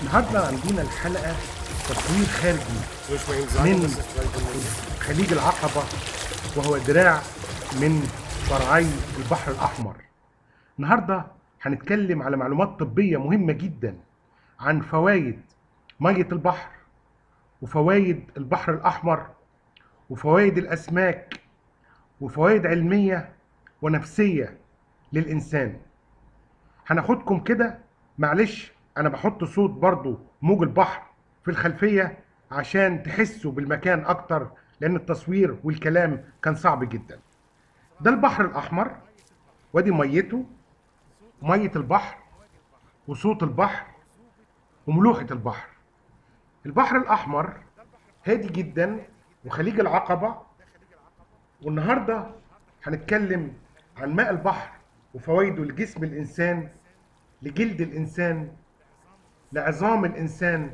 النهارده عندنا الحلقه تصوير خارجي Soll ich mal eben sagen, من dass es gleich um خليج العقبه وهو دراع من فرعي البحر الاحمر النهارده هنتكلم على معلومات طبيه مهمه جدا عن فوائد ميه البحر وفوائد البحر الاحمر وفوائد الاسماك وفوائد علميه ونفسيه للانسان هناخدكم كده معلش انا بحط صوت برضو موج البحر في الخلفيه عشان تحسوا بالمكان اكتر لان التصوير والكلام كان صعب جدا ده البحر الاحمر وادي ميته ميه البحر وصوت البحر وملوحه البحر البحر الاحمر هادي جدا وخليج العقبه والنهارده هنتكلم عن ماء البحر وفوائده لجسم الانسان لجلد الانسان لعظام الانسان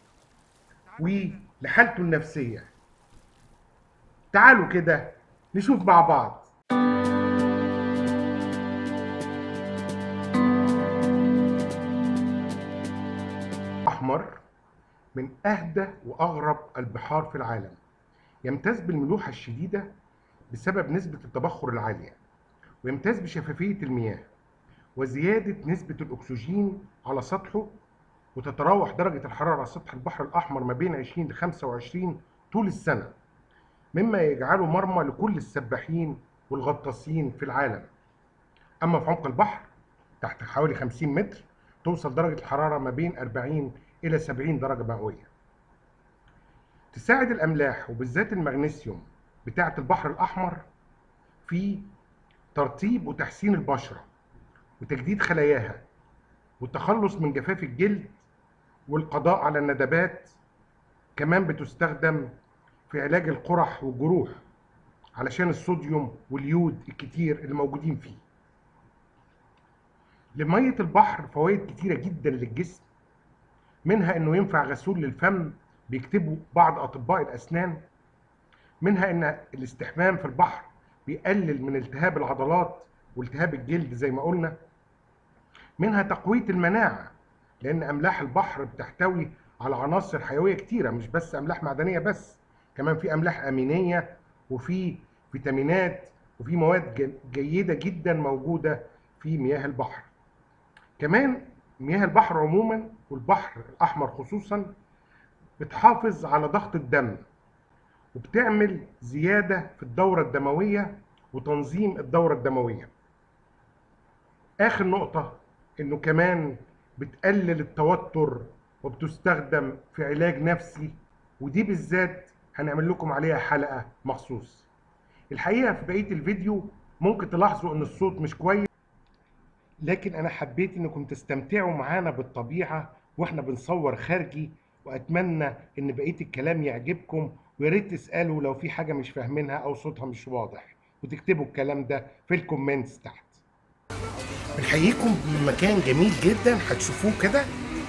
ولحالته النفسيه تعالوا كده نشوف مع بعض احمر من اهدى واغرب البحار في العالم يمتاز بالملوحه الشديده بسبب نسبه التبخر العاليه ويمتاز بشفافيه المياه وزياده نسبه الاكسجين على سطحه وتتراوح درجه الحراره على سطح البحر الاحمر ما بين 20 ل 25 طول السنه مما يجعله مرمى لكل السباحين والغطاسين في العالم اما في عمق البحر تحت حوالي 50 متر توصل درجه الحراره ما بين 40 الى 70 درجه مئويه تساعد الاملاح وبالذات المغنيسيوم بتاعه البحر الاحمر في ترطيب وتحسين البشره وتجديد خلاياها والتخلص من جفاف الجلد والقضاء على الندبات كمان بتستخدم في علاج القرح والجروح علشان الصوديوم واليود الكتير اللي موجودين فيه لمية البحر فوائد كتيرة جدا للجسم منها انه ينفع غسول للفم بيكتبوا بعض اطباء الاسنان منها ان الاستحمام في البحر بيقلل من التهاب العضلات والتهاب الجلد زي ما قلنا منها تقوية المناعة لأن أملاح البحر بتحتوي على عناصر حيوية كتيرة مش بس أملاح معدنية بس كمان في أملاح أمينية وفي فيتامينات وفي مواد ج- جيدة جدا موجودة في مياه البحر كمان مياه البحر عموما والبحر الأحمر خصوصا بتحافظ على ضغط الدم وبتعمل زيادة في الدورة الدموية وتنظيم الدورة الدموية اخر نقطة انه كمان بتقلل التوتر وبتستخدم في علاج نفسي ودي بالذات هنعمل لكم عليها حلقة مخصوص الحقيقة في بقية الفيديو ممكن تلاحظوا ان الصوت مش كويس لكن انا حبيت انكم تستمتعوا معانا بالطبيعة واحنا بنصور خارجي واتمنى ان بقية الكلام يعجبكم ويا ريت تسألوا لو في حاجة مش فاهمينها او صوتها مش واضح وتكتبوا الكلام ده في الكومنتس تحت بنحييكم بمكان جميل جدا هتشوفوه كده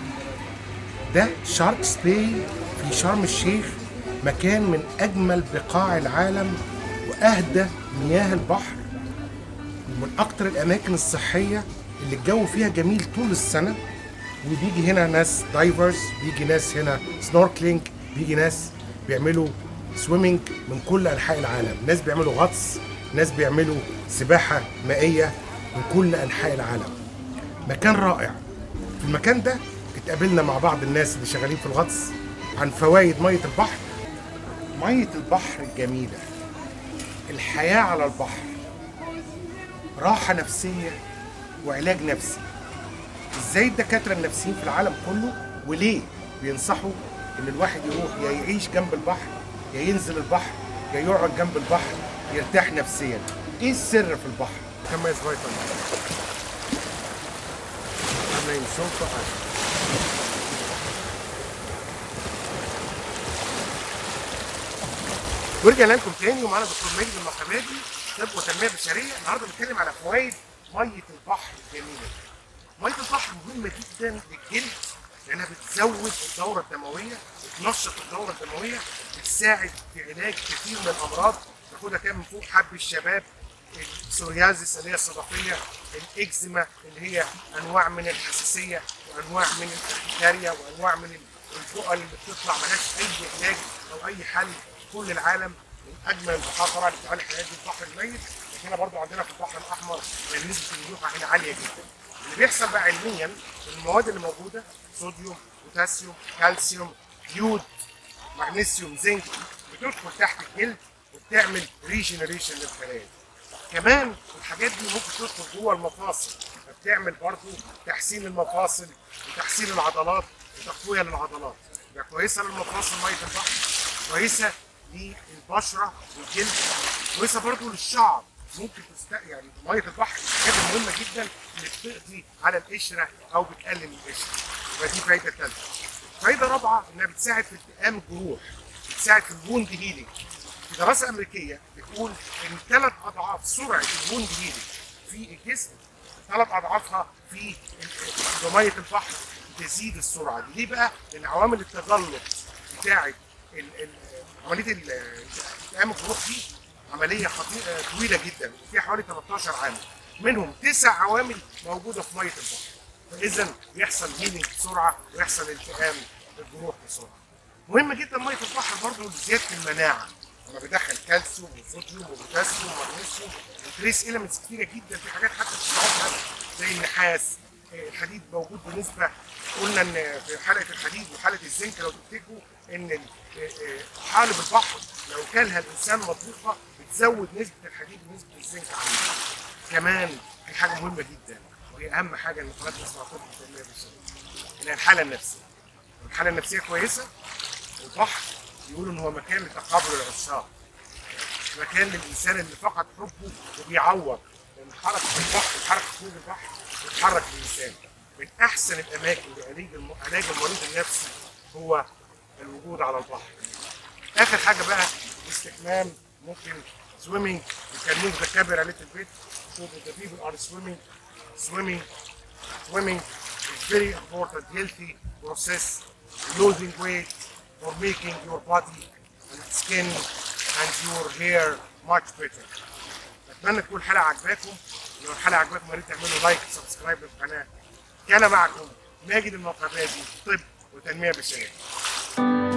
ده شاركس باي في شرم الشيخ مكان من اجمل بقاع العالم واهدى مياه البحر ومن اكتر الاماكن الصحيه اللي الجو فيها جميل طول السنه وبيجي هنا ناس دايفرز بيجي ناس هنا سنوركلينج بيجي ناس بيعملوا سويمنج من كل انحاء العالم ناس بيعملوا غطس ناس بيعملوا سباحه مائيه من كل انحاء العالم مكان رائع في المكان ده اتقابلنا مع بعض الناس اللي شغالين في الغطس عن فوائد ميه البحر ميه البحر الجميله الحياه على البحر راحه نفسيه وعلاج نفسي ازاي الدكاتره النفسيين في العالم كله وليه بينصحوا ان الواحد يروح يا يعيش جنب البحر يا ينزل البحر يا يقعد جنب البحر يرتاح نفسيا ايه السر في البحر Kann man jetzt weitermachen. Kann man ihn so verhalten. ورجعنا لكم تاني ومعانا دكتور مجدي المقامادي طب وتنميه بشريه النهارده بنتكلم على فوائد ميه البحر الجميله. ميه البحر مهمه جدا للجلد لانها بتزود الدوره الدمويه بتنشط الدوره الدمويه بتساعد في علاج كثير من الامراض تاخدها كده من فوق حب الشباب السوريازيس اللي هي الصدفيه الاكزيما اللي هي انواع من الحساسيه وانواع من التحتاريا وانواع من البقل اللي بتطلع ملهاش اي علاج او اي حل في كل العالم من اجمل البحار طبعا اللي بتعالج حياه البحر الميت بس هنا برضو عندنا في البحر الاحمر نسبه الملوحه هنا عاليه جدا اللي بيحصل بقى علميا المواد اللي موجوده صوديوم بوتاسيوم كالسيوم يود مغنيسيوم زنك بتدخل تحت الجلد وبتعمل ريجنريشن للخلايا كمان الحاجات دي ممكن تدخل جوه المفاصل فبتعمل برضو تحسين المفاصل وتحسين العضلات وتقويه للعضلات يبقى كويسه للمفاصل ميه البحر كويسه للبشره والجلد كويسه برضو للشعر ممكن تست يعني ميه البحر حاجه مهمه جدا اللي بتقضي على القشره او بتقلل القشره يبقى دي فايده ثالثه فايده رابعه انها بتساعد في التئام الجروح بتساعد في الووند هيلينج في دراسه امريكيه بتقول ان ثلاث اضعاف سرعه الووند هيلينج في الجسم ثلاث اضعافها في ال- في ميه البحر تزيد السرعه دي ليه بقى؟ لان عوامل التجلط بتاعه ال- ال- عمليه ال- التئام الجروح دي عمليه خطيره طويله جدا وفيها حوالي 13 عامل منهم تسع عوامل موجوده في ميه البحر فاذا بيحصل هيلينج بسرعه ويحصل التئام الجروح بسرعه مهم جدا ميه البحر برضه لزياده المناعه لما بدخل كالسيوم وصوديوم وبوتاسيوم ومغنيسيوم وتريس اليمنتس كتيره جدا في حاجات حتى بتتعبها زي النحاس آه، الحديد موجود بنسبه قلنا ان في حلقه الحديد وحلقه الزنك لو تفتكروا ان ال- آه، آه، حالب البحر لو كلها الانسان مطبوخه بتزود نسبه الحديد ونسبه الزنك عنده كمان في حاجه مهمه جدا وهي اهم حاجه ان قناه نسمع طب التنميه البشريه اللي هي الحاله النفسيه الحاله النفسيه كويسه البحر بيقولوا ان هو مكان لتقابل العشاق مكان للانسان اللي فقد حبه وبيعوض لان حركه البحر وحركه خروج البحر بتحرك الانسان من احسن الاماكن لعلاج الم- علاج المريض النفسي هو الوجود على البحر اخر حاجه بقى الاستحمام ممكن swimming you can move the camera a little bit so that the people are swimming swimming swimming is very important healthy process losing weight for making your body and skin and your hair much better اتمنى تكون الحلقه عجباكم لو الحلقه عجباكم يا ريت تعملوا لايك وسبسكرايب للقناه كان معكم ماجد المقربادي طب وتنميه بشريه